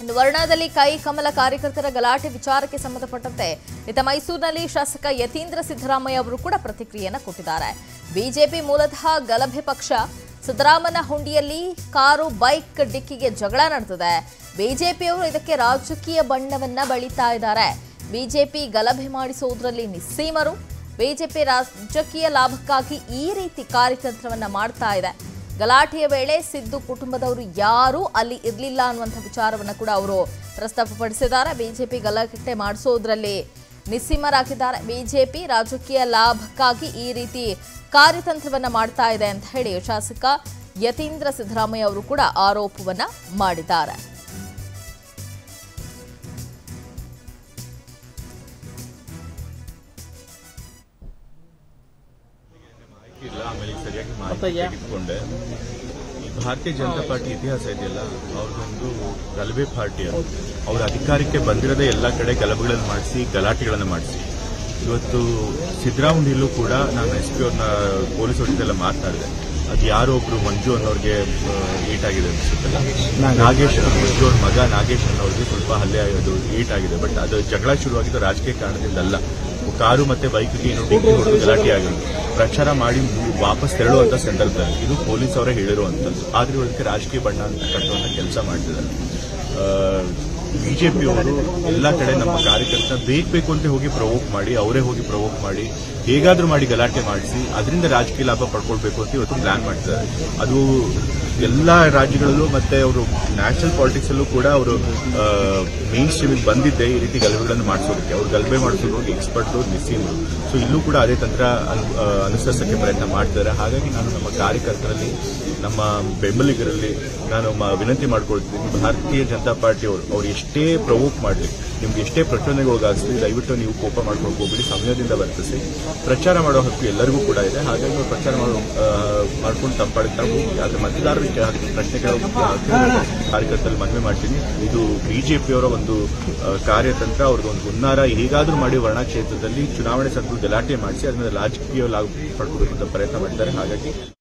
ಇನ್ನು ವರ್ಣದಲ್ಲಿ ಕೈ ಕಮಲ ಕಾರ್ಯಕರ್ತರ ಗಲಾಟೆ ವಿಚಾರಕ್ಕೆ ಸಂಬಂಧಪಟ್ಟಂತೆ ಇತ್ತ ಮೈಸೂರಿನಲ್ಲಿ ಶಾಸಕ ಯತೀಂದ್ರ ಸಿದ್ದರಾಮಯ್ಯ ಅವರು ಕೂಡ ಪ್ರತಿಕ್ರಿಯೆಯನ್ನು ಕೊಟ್ಟಿದ್ದಾರೆ ಬಿಜೆಪಿ ಮೂಲತಃ ಗಲಭೆ ಪಕ್ಷ ಸಿದ್ದರಾಮನ ಹುಂಡಿಯಲ್ಲಿ ಕಾರು ಬೈಕ್ ಡಿಕ್ಕಿಗೆ ಜಗಳ ನಡೆದಿದೆ ಬಿಜೆಪಿಯವರು ಇದಕ್ಕೆ ರಾಜಕೀಯ ಬಣ್ಣವನ್ನ ಬಳಿತಾ ಇದ್ದಾರೆ ಬಿಜೆಪಿ ಗಲಭೆ ಮಾಡಿಸುವುದರಲ್ಲಿ ನಿಸ್ಸೀಮರು ಬಿಜೆಪಿ ರಾಜಕೀಯ ಲಾಭಕ್ಕಾಗಿ ಈ ರೀತಿ ಕಾರ್ಯತಂತ್ರವನ್ನ ಮಾಡ್ತಾ ಇದೆ ಗಲಾಟೆಯ ವೇಳೆ ಸಿದ್ದು ಕುಟುಂಬದವರು ಯಾರೂ ಅಲ್ಲಿ ಇರಲಿಲ್ಲ ಅನ್ನುವಂಥ ವಿಚಾರವನ್ನ ಕೂಡ ಅವರು ಪ್ರಸ್ತಾಪಪಡಿಸಿದ್ದಾರೆ ಬಿಜೆಪಿ ಗಲಾಟೆ ಮಾಡಿಸೋದ್ರಲ್ಲಿ ನಿಸ್ಸೀಮರಾಗಿದ್ದಾರೆ ಬಿಜೆಪಿ ರಾಜಕೀಯ ಲಾಭಕ್ಕಾಗಿ ಈ ರೀತಿ ಕಾರ್ಯತಂತ್ರವನ್ನ ಮಾಡ್ತಾ ಇದೆ ಅಂತ ಹೇಳಿ ಶಾಸಕ ಯತೀಂದ್ರ ಸಿದ್ದರಾಮಯ್ಯ ಅವರು ಕೂಡ ಆರೋಪವನ್ನ ಮಾಡಿದ್ದಾರೆ ಇಲ್ಲ ಆಮೇಲೆ ಈಗ ಸರಿಯಾಗಿ ಮಾಹಿತಿ ತೆಗೆದುಕೊಂಡೆ ಈ ಭಾರತೀಯ ಜನತಾ ಪಾರ್ಟಿ ಇತಿಹಾಸ ಇದೆಯಲ್ಲ ಅವ್ರದ್ದೊಂದು ಗಲಭೆ ಪಾರ್ಟಿ ಅದು ಅವ್ರ ಅಧಿಕಾರಕ್ಕೆ ಬಂದಿರದೇ ಎಲ್ಲ ಕಡೆ ಗಲಭೆಗಳನ್ನು ಮಾಡಿಸಿ ಗಲಾಟೆಗಳನ್ನು ಮಾಡಿಸಿ ಇವತ್ತು ಸಿದ್ದರಾಮಯ್ಯಲ್ಲೂ ಕೂಡ ನಾನು ಎಸ್ ಪಿ ಅವ್ರನ್ನ ಪೊಲೀಸ್ ಅವ್ರ ಜೊತೆ ಎಲ್ಲ ಮಾತನಾಡಿದೆ ಅದು ಯಾರೋ ಒಬ್ರು ಮಂಜು ಅನ್ನೋರಿಗೆ ಏಟ್ ಆಗಿದೆ ಅನ್ಸುತ್ತಲ್ಲ ನಾಗೇಶ್ ಮಂಜು ಅವ್ರ ಮಗ ನಾಗೇಶ್ ಅನ್ನೋರಿಗೆ ಸ್ವಲ್ಪ ಹಲ್ಲೆ ಆಗೋದು ಏಟ್ ಆಗಿದೆ ಬಟ್ ಅದು ಜಗಳ ಶುರುವಾಗಿದ್ದು ರಾಜಕೀಯ ಕಾರಣದಿಂದ ಅಲ್ಲ ಕಾರು ಮತ್ತೆ ಬೈಕ್ಗೆ ಏನು ಡಿಕ್ಕಿ ಹೊಡೆದು ಗಲಾಟೆ ಆಗಿರೋದು ಪ್ರಚಾರ ಮಾಡಿ ವಾಪಸ್ ತೆರಳುವಂತ ಸಂದರ್ಭದಲ್ಲಿ ಇದು ಪೊಲೀಸ್ ಅವರೇ ಹೇಳಿರುವಂತದ್ದು ಆದ್ರೆ ಇದಕ್ಕೆ ರಾಜಕೀಯ ಬಣ್ಣ ಅಂತ ಕಟ್ಟುವಂತ ಕೆಲಸ ಮಾಡ್ತಿದ್ದಾರೆ ಬಿಜೆಪಿಯವರು ಎಲ್ಲ ಕಡೆ ನಮ್ಮ ಕಾರ್ಯಕರ್ತ ಬೇಕು ಬೇಕು ಅಂತ ಹೋಗಿ ಪ್ರವೋಕ್ ಮಾಡಿ ಅವರೇ ಹೋಗಿ ಪ್ರವೋಕ್ ಮಾಡಿ ಹೇಗಾದ್ರೂ ಮಾಡಿ ಗಲಾಟೆ ಮಾಡಿಸಿ ಅದರಿಂದ ರಾಜಕೀಯ ಲಾಭ ಪಡ್ಕೊಳ್ಬೇಕು ಅಂತ ಇವತ್ತು ಪ್ಲಾನ್ ಮಾಡ್ತಿದ್ದಾರೆ ಅದು ಎಲ್ಲ ರಾಜ್ಯಗಳಲ್ಲೂ ಮತ್ತೆ ಅವರು ನ್ಯಾಷನಲ್ ಪಾಲಿಟಿಕ್ಸ್ ಅಲ್ಲೂ ಕೂಡ ಅವರು ಮೇನ್ ಸ್ಟ್ರೀಮಿಗೆ ಬಂದಿದ್ದೆ ಈ ರೀತಿ ಗಲಭೆಗಳನ್ನು ಮಾಡಿಸೋದಕ್ಕೆ ಅವ್ರು ಗಲಭೆ ಮಾಡಿಸೋದು ಎಕ್ಸ್ಪರ್ಟ್ ನಿಸ್ಸೀಮರು ಸೊ ಇಲ್ಲೂ ಕೂಡ ಅದೇ ತಂತ್ರ ಅನು- ಆ, ಅನುಸರಿಸಕ್ಕೆ ಪ್ರಯತ್ನ ಮಾಡ್ತಿದ್ದಾರೆ ಹಾಗಾಗಿ ನಾನು ನಮ್ಮ ಕಾರ್ಯಕರ್ತರಲ್ಲಿ ನಮ್ಮ ಬೆಂಬಲಿಗರಲ್ಲಿ ನಾನು ಮ- ವಿನಂತಿ ಮಾಡ್ಕೊಳ್ತೀನಿ ಭಾರತೀಯ ಜನತಾ ಪಾರ್ಟಿ ಅವರು ಅವ್ರು ಎಷ್ಟೇ ಪ್ರವೋಕ್ ಮಾಡಲಿ ನಿಮ್ಗೆ ಎಷ್ಟೇ ಪ್ರಚೋದನೆಗೊಳಗಾಗಿಸ್ಲಿ ದಯವಿಟ್ಟು ನೀವು ಕೋಪ ಮಾಡ್ಕೊಂಡು ಹೋಗ್ಬಿಡಿ ಸಮಯದಿಂದ ವರ್ತಿಸಿ ಪ್ರಚಾರ ಮಾಡೋ ಹಕ್ಕು ಎಲ್ಲರಿಗೂ ಕೂಡ ಇದೆ ಹಾಗಾಗಿ ಅವ್ರು ಪ್ರಚಾರ ಮಾಡೋ ಆ, ಮಾಡ್ಕೊಂಡು ತಪ್ಪಾಡುತ್ತಾ ಹೋಗಿ ಆದ್ರೆ ಮತದಾರರಿಗೆ ಪ್ರಶ್ನೆ ಕೇಳೋ ಕಾರ್ಯಕರ್ತರಲ್ಲಿ ಮನವಿ ಮಾಡ್ತೀನಿ ಇದು ಬಿಜೆಪಿಯವರ ಒಂದು ಆ, ಕಾರ್ಯತಂತ್ರ ಅವ್ರದ್ದು ಒಂದು ಹುನ್ನಾರ ಹೇಗಾದ್ರೂ ಮಾಡಿ ವರ್ಣ ಕ್ಷೇತ್ರದಲ್ಲಿ ಚುನಾವಣೆ ಸಂದರ್ಭದಲ್ಲಿ ಗಲಾಟೆ ಮಾಡಿಸಿ ಅದನ್ನ ರಾಜಕೀಯ ಲಾಭ ಪಡ್ಕೋಬೇಕು ಅಂತ ಪ್ರಯತ್ನ ಮಾಡಿದ್ದಾರೆ ಹಾಗಾಗಿ